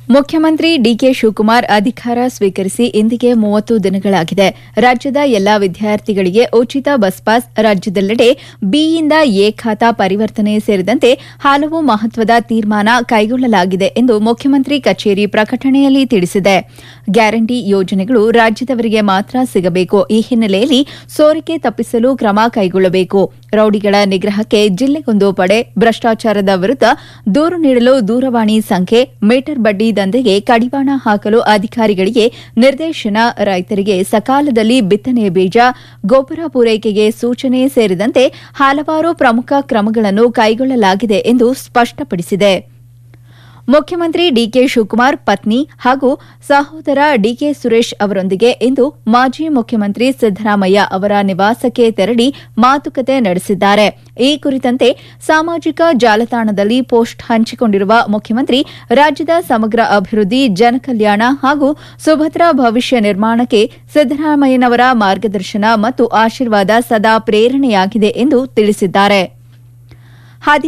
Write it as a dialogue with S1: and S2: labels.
S1: ಮುಖ್ಯಮಂತ್ರಿ ಡಿಕೆ ಶಿವಕುಮಾರ್ ಅಧಿಕಾರ ಸ್ವೀಕರಿಸಿ ಇಂದಿಗೆ ಮೂವತ್ತು ದಿನಗಳಾಗಿದೆ ರಾಜ್ಯದ ಎಲ್ಲಾ ವಿದ್ಯಾರ್ಥಿಗಳಿಗೆ ಉಚಿತ ಬಸ್ ಪಾಸ್ ರಾಜ್ಯದೆಲ್ಲೆಡೆ ಬಿಯಿಂದ ಎ ಖಾತಾ ಪರಿವರ್ತನೆ ಸೇರಿದಂತೆ ಹಲವು ಮಹತ್ವದ ತೀರ್ಮಾನ ಕೈಗೊಳ್ಳಲಾಗಿದೆ ಎಂದು ಮುಖ್ಯಮಂತ್ರಿ ಕಚೇರಿ ಪ್ರಕಟಣೆಯಲ್ಲಿ ತಿಳಿಸಿದೆ ಗ್ಯಾರಂಟಿ ಯೋಜನೆಗಳು ರಾಜ್ಯದವರಿಗೆ ಮಾತ್ರ ಸಿಗಬೇಕು ಈ ಹಿನ್ನೆಲೆಯಲ್ಲಿ ಸೋರಿಕೆ ತಪ್ಪಿಸಲು ಕ್ರಮ ಕೈಗೊಳ್ಳಬೇಕು ರೌಡಿಗಳ ನಿಗ್ರಹಕ್ಕೆ ಜಿಲ್ಲೆಗೊಂದು ಪಡೆ ಭ್ರಷ್ಟಾಚಾರದ ವಿರುದ್ಧ ದೂರು ನೀಡಲು ದೂರವಾಣಿ ಸಂಖ್ಯೆ ಮೀಟರ್ ಬಡ್ಡಿ ದಂಧೆಗೆ ಕಡಿವಾಣ ಹಾಕಲು ಅಧಿಕಾರಿಗಳಿಗೆ ನಿರ್ದೇಶನ ರೈತರಿಗೆ ಸಕಾಲದಲ್ಲಿ ಬಿತ್ತನೆ ಬೀಜ ಗೊಬ್ಬರ ಪೂರೈಕೆಗೆ ಸೂಚನೆ ಸೇರಿದಂತೆ ಹಲವಾರು ಪ್ರಮುಖ ಕ್ರಮಗಳನ್ನು ಕೈಗೊಳ್ಳಲಾಗಿದೆ ಎಂದು ಸ್ಪಷ್ಟಪಡಿಸಿದೆ ಮುಖ್ಯಮಂತ್ರಿ ಡಿಕೆ ಶಿವಕುಮಾರ್ ಪತ್ನಿ ಹಾಗೂ ಸಹೋದರ ಡಿಕೆ ಸುರೇಶ್ ಅವರೊಂದಿಗೆ ಇಂದು ಮಾಜಿ ಮುಖ್ಯಮಂತ್ರಿ ಸಿದ್ದರಾಮಯ್ಯ ಅವರ ನಿವಾಸಕ್ಕೆ ತೆರಳಿ ಮಾತುಕತೆ ನಡೆಸಿದ್ದಾರೆ ಈ ಕುರಿತಂತೆ ಸಾಮಾಜಿಕ ಜಾಲತಾಣದಲ್ಲಿ ಪೋಸ್ಟ್ ಹಂಚಿಕೊಂಡಿರುವ ಮುಖ್ಯಮಂತ್ರಿ ರಾಜ್ಯದ ಸಮಗ್ರ ಅಭಿವೃದ್ಧಿ ಜನಕಲ್ಯಾಣ ಹಾಗೂ ಸುಭದ್ರ ಭವಿಷ್ಯ ನಿರ್ಮಾಣಕ್ಕೆ ಸಿದ್ದರಾಮಯ್ಯನವರ ಮಾರ್ಗದರ್ಶನ ಮತ್ತು ಆಶೀರ್ವಾದ ಸದಾ ಪ್ರೇರಣೆಯಾಗಿದೆ ಎಂದು ತಿಳಿಸಿದ್ದಾರೆ